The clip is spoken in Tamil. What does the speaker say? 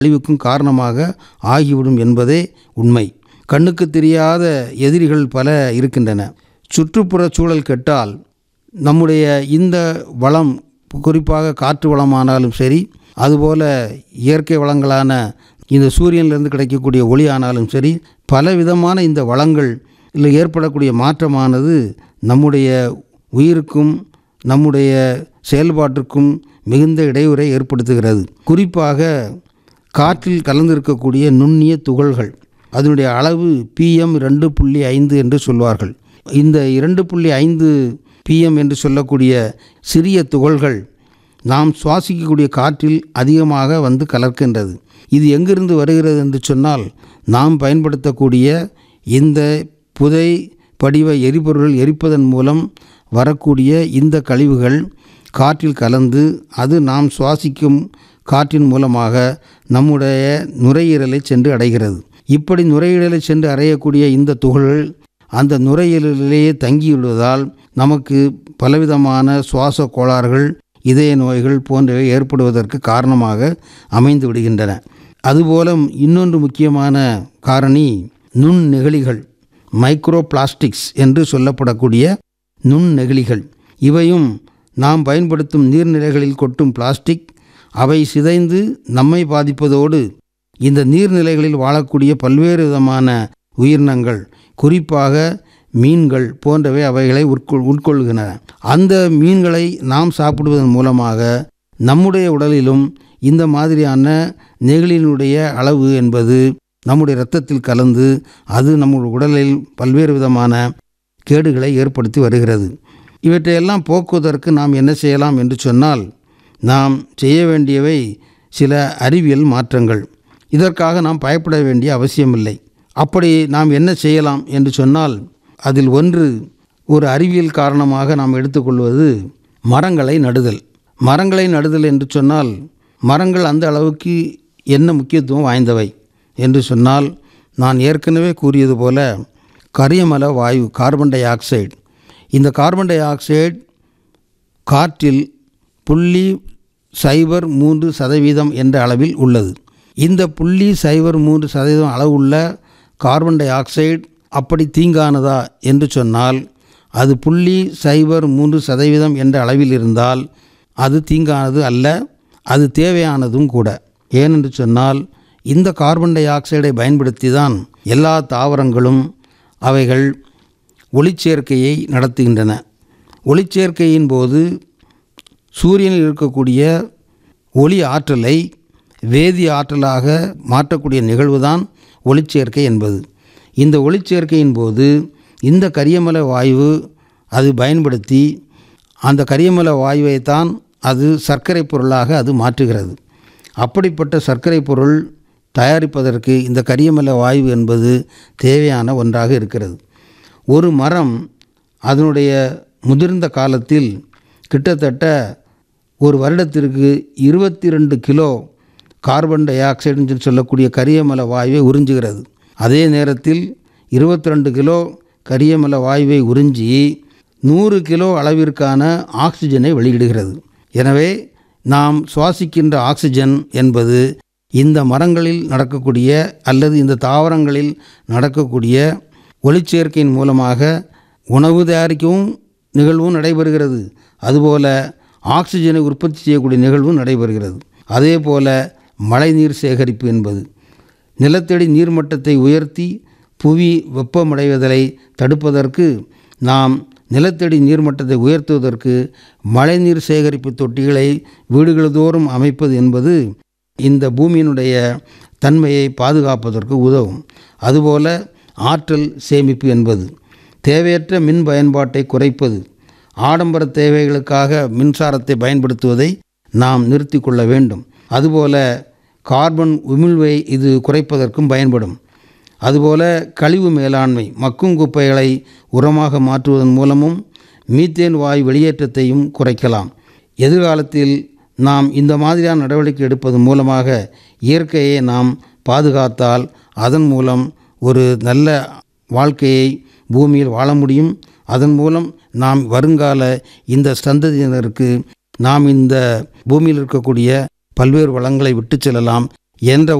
அழிவுக்கும் காரணமாக ஆகிவிடும் என்பதே உண்மை கண்ணுக்கு தெரியாத எதிரிகள் பல இருக்கின்றன சுற்றுப்புற சூழல் கெட்டால் நம்முடைய இந்த வளம் குறிப்பாக காற்று வளமானாலும் சரி அதுபோல் இயற்கை வளங்களான இந்த சூரியனிலிருந்து கிடைக்கக்கூடிய ஒளி ஆனாலும் சரி பலவிதமான இந்த வளங்கள் இல்லை ஏற்படக்கூடிய மாற்றமானது நம்முடைய உயிருக்கும் நம்முடைய செயல்பாட்டிற்கும் மிகுந்த இடையூறை ஏற்படுத்துகிறது குறிப்பாக காற்றில் கலந்திருக்கக்கூடிய நுண்ணிய துகள்கள் அதனுடைய அளவு பிஎம் ரெண்டு புள்ளி ஐந்து என்று சொல்வார்கள் இந்த இரண்டு புள்ளி ஐந்து பிஎம் என்று சொல்லக்கூடிய சிறிய துகள்கள் நாம் சுவாசிக்கக்கூடிய காற்றில் அதிகமாக வந்து கலர்க்கின்றது இது எங்கிருந்து வருகிறது என்று சொன்னால் நாம் பயன்படுத்தக்கூடிய இந்த புதை படிவ எரிபொருள் எரிப்பதன் மூலம் வரக்கூடிய இந்த கழிவுகள் காற்றில் கலந்து அது நாம் சுவாசிக்கும் காற்றின் மூலமாக நம்முடைய நுரையீரலை சென்று அடைகிறது இப்படி நுரையீரலை சென்று அடையக்கூடிய இந்த துகள்கள் அந்த நுரையீரலிலேயே தங்கியுள்ளதால் நமக்கு பலவிதமான சுவாச கோளாறுகள் இதய நோய்கள் போன்றவை ஏற்படுவதற்கு காரணமாக அமைந்து விடுகின்றன அதுபோல இன்னொன்று முக்கியமான காரணி நுண் நெகிழிகள் மைக்ரோ பிளாஸ்டிக்ஸ் என்று சொல்லப்படக்கூடிய நுண் நெகிழிகள் இவையும் நாம் பயன்படுத்தும் நீர்நிலைகளில் கொட்டும் பிளாஸ்டிக் அவை சிதைந்து நம்மை பாதிப்பதோடு இந்த நீர்நிலைகளில் வாழக்கூடிய பல்வேறு விதமான உயிரினங்கள் குறிப்பாக மீன்கள் போன்றவை அவைகளை உட்கொள் உட்கொள்கின்றன அந்த மீன்களை நாம் சாப்பிடுவதன் மூலமாக நம்முடைய உடலிலும் இந்த மாதிரியான நெகிழியினுடைய அளவு என்பது நம்முடைய இரத்தத்தில் கலந்து அது நம்முடைய உடலில் பல்வேறு விதமான கேடுகளை ஏற்படுத்தி வருகிறது இவற்றையெல்லாம் போக்குவதற்கு நாம் என்ன செய்யலாம் என்று சொன்னால் நாம் செய்ய வேண்டியவை சில அறிவியல் மாற்றங்கள் இதற்காக நாம் பயப்பட வேண்டிய அவசியமில்லை அப்படி நாம் என்ன செய்யலாம் என்று சொன்னால் அதில் ஒன்று ஒரு அறிவியல் காரணமாக நாம் எடுத்துக்கொள்வது மரங்களை நடுதல் மரங்களை நடுதல் என்று சொன்னால் மரங்கள் அந்த அளவுக்கு என்ன முக்கியத்துவம் வாய்ந்தவை என்று சொன்னால் நான் ஏற்கனவே கூறியது போல கரியமல வாயு கார்பன் டை ஆக்சைடு இந்த கார்பன் டை ஆக்சைடு காற்றில் புள்ளி சைபர் மூன்று சதவீதம் என்ற அளவில் உள்ளது இந்த புள்ளி சைபர் மூன்று சதவீதம் அளவுள்ள கார்பன் டை ஆக்சைடு அப்படி தீங்கானதா என்று சொன்னால் அது புள்ளி சைபர் மூன்று சதவீதம் என்ற அளவில் இருந்தால் அது தீங்கானது அல்ல அது தேவையானதும் கூட ஏனென்று சொன்னால் இந்த கார்பன் டை ஆக்சைடை பயன்படுத்தி தான் எல்லா தாவரங்களும் அவைகள் ஒளிச்சேர்க்கையை நடத்துகின்றன ஒளிச்சேர்க்கையின் போது சூரியனில் இருக்கக்கூடிய ஒளி ஆற்றலை வேதி ஆற்றலாக மாற்றக்கூடிய நிகழ்வுதான் ஒளிச்சேர்க்கை என்பது இந்த ஒளிச்சேர்க்கையின் போது இந்த கரியமல வாயு அது பயன்படுத்தி அந்த கரியமல வாயுவைத்தான் அது சர்க்கரை பொருளாக அது மாற்றுகிறது அப்படிப்பட்ட சர்க்கரை பொருள் தயாரிப்பதற்கு இந்த கரியமல வாயு என்பது தேவையான ஒன்றாக இருக்கிறது ஒரு மரம் அதனுடைய முதிர்ந்த காலத்தில் கிட்டத்தட்ட ஒரு வருடத்திற்கு இருபத்தி ரெண்டு கிலோ கார்பன் டை ஆக்சைடுன்னு சொல்லக்கூடிய கரியமல வாயுவை உறிஞ்சுகிறது அதே நேரத்தில் இருபத்தி ரெண்டு கிலோ கரியமல வாயுவை உறிஞ்சி நூறு கிலோ அளவிற்கான ஆக்சிஜனை வெளியிடுகிறது எனவே நாம் சுவாசிக்கின்ற ஆக்சிஜன் என்பது இந்த மரங்களில் நடக்கக்கூடிய அல்லது இந்த தாவரங்களில் நடக்கக்கூடிய ஒளிச்சேர்க்கையின் மூலமாக உணவு தயாரிக்கவும் நிகழ்வும் நடைபெறுகிறது அதுபோல ஆக்சிஜனை உற்பத்தி செய்யக்கூடிய நிகழ்வும் நடைபெறுகிறது அதே போல மழைநீர் சேகரிப்பு என்பது நிலத்தடி நீர்மட்டத்தை உயர்த்தி புவி வெப்பமடைவதை தடுப்பதற்கு நாம் நிலத்தடி நீர்மட்டத்தை உயர்த்துவதற்கு மழைநீர் சேகரிப்பு தொட்டிகளை வீடுகள் தோறும் அமைப்பது என்பது இந்த பூமியினுடைய தன்மையை பாதுகாப்பதற்கு உதவும் அதுபோல ஆற்றல் சேமிப்பு என்பது தேவையற்ற மின் பயன்பாட்டை குறைப்பது ஆடம்பர தேவைகளுக்காக மின்சாரத்தை பயன்படுத்துவதை நாம் நிறுத்தி கொள்ள வேண்டும் அதுபோல கார்பன் உமிழ்வை இது குறைப்பதற்கும் பயன்படும் அதுபோல கழிவு மேலாண்மை மக்கும் குப்பைகளை உரமாக மாற்றுவதன் மூலமும் மீத்தேன் வாயு வெளியேற்றத்தையும் குறைக்கலாம் எதிர்காலத்தில் நாம் இந்த மாதிரியான நடவடிக்கை எடுப்பதன் மூலமாக இயற்கையை நாம் பாதுகாத்தால் அதன் மூலம் ஒரு நல்ல வாழ்க்கையை பூமியில் வாழ முடியும் அதன் மூலம் நாம் வருங்கால இந்த சந்ததியினருக்கு நாம் இந்த பூமியில் இருக்கக்கூடிய பல்வேறு வளங்களை விட்டு செல்லலாம் என்ற